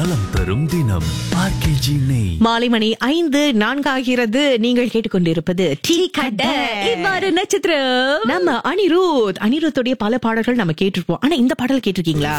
நலம் தரும் தினம் ஆர்கேஜி நெய் மாலை மணி ஐந்து நான்காகிறது நீங்கள் கேட்டுக்கொண்டிருப்பது டீ கடை இவ்வாறு நட்சத்திரம் நம்ம அனிருத் அனிருத்துடைய பல பாடல்கள் நம்ம கேட்டிருப்போம் ஆனா இந்த பாடல் கேட்டிருக்கீங்களா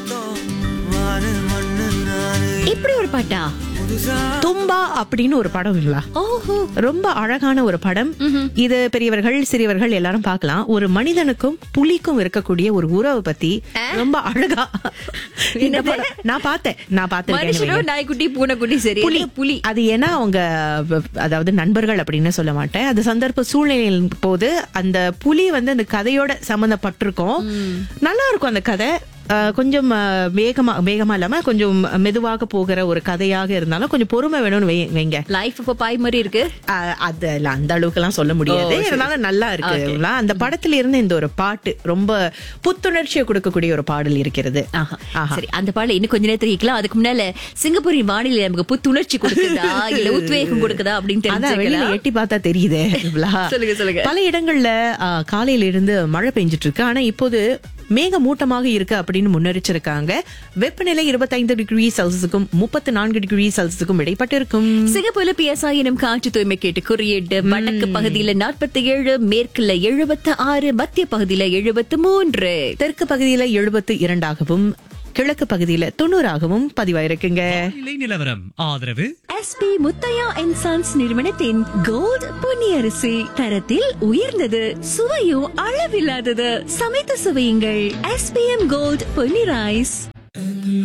இப்படி ஒரு பாட்டா தும்பா அப்படின்னு ஒரு படம் இல்லா ஓஹோ ரொம்ப அழகான ஒரு படம் இது பெரியவர்கள் சிறியவர்கள் எல்லாரும் பார்க்கலாம் ஒரு மனிதனுக்கும் புலிக்கும் இருக்கக்கூடிய ஒரு உறவை பத்தி ரொம்ப அழகா இந்த படம் நான் பார்த்தேன் நான் பார்த்திருக்கேன் மனுஷனும் நாய்க்குட்டி பூனைக்குட்டி சரி புலி புலி அது ஏன்னா அவங்க வ- அதாவது நண்பர்கள் அப்படின்னு சொல்ல மாட்டேன் அது சந்தர்ப்ப சூழ்நிலையின் போது அந்த புலி வந்து அந்த கதையோட சம்பந்தப்பட்டிருக்கும் நல்லா இருக்கும் அந்த கதை அஹ், கொஞ்சம் அஹ், வேகமா வேகமா இல்லாம கொஞ்சம் மெதுவாக போகிற ஒரு கதையாக இருந்தாலும் கொஞ்சம் பொறுமை வேணும்னு வை- வைங்க லைஃப் இப்ப பாய் மாதிரி இருக்கு அஹ், அது அந்த அளவுக்கு எல்லாம் சொல்ல முடியாது ஓ, சரி. இருந்தாலும் நல்லா இருக்கு அந்த படத்துல இருந்து இந்த ஒரு பாட்டு ரொம்ப புத்துணர்ச்சியை கொடுக்கக்கூடிய ஒரு பாடல் இருக்கிறது ஆஹா. ஆஹா. சரி அந்த பாடல இன்னும் கொஞ்ச நேரத்துக்கு கேட்கலாம் அதுக்கு முன்னால சிங்கப்பூரின் வானிலை நமக்கு புத்துணர்ச்சி கொடுக்குதா இல்ல உத்வேகம் கொடுக்குதா அப்படின்னு அதான் வெளியில தெரிஞ்சுக்கலாம் எட்டி பார்த்தா தெரியுதே இவ்ளா. சொல்லுங்க, சொல்லுங்க. பல இடங்கள்ல ஆ, காலையில இருந்து மழை பெஞ்சிட்டு இருக்கு ஆனா இப்போது மேகமூட்டமாக இருக்கு அப்படின்னு முன்னெரிச்சிருக்காங்க வெப்பநிலை 25 டிகிரி செல்சியஸுக்கும் முப்பத்தி நான்கு டிகிரி செல்சியஸுக்கும் இடைப்பட்டு இருக்கும் சிங்கப்பூர்ல பிஎஸ்ஐ எனும் காற்று தூய்மை கேட்டு குறியீடு வடக்கு பகுதியில நாற்பத்தி ஏழு மேற்குல எழுபத்து ஆறு மத்திய பகுதியில எழுபத்து மூன்று தெற்கு பகுதியில எழுபத்து இரண்டாகவும் கிழக்கு பகுதியில தொண்ணூறாகவும் பதிவாயிருக்குங்க நிலை நிலவரம் ஆதரவு எஸ்பி முத்தையா அண்ட் சன்ஸ் நிறுவனத்தின் கோல்ட் பொன்னியரிசி தரத்தில் உயர்ந்தது சுவையும் அளவில்லாதது சமைத்து சுவையுங்கள் எஸ்பிஎம் கோல்ட் பொன்னி ரைஸ்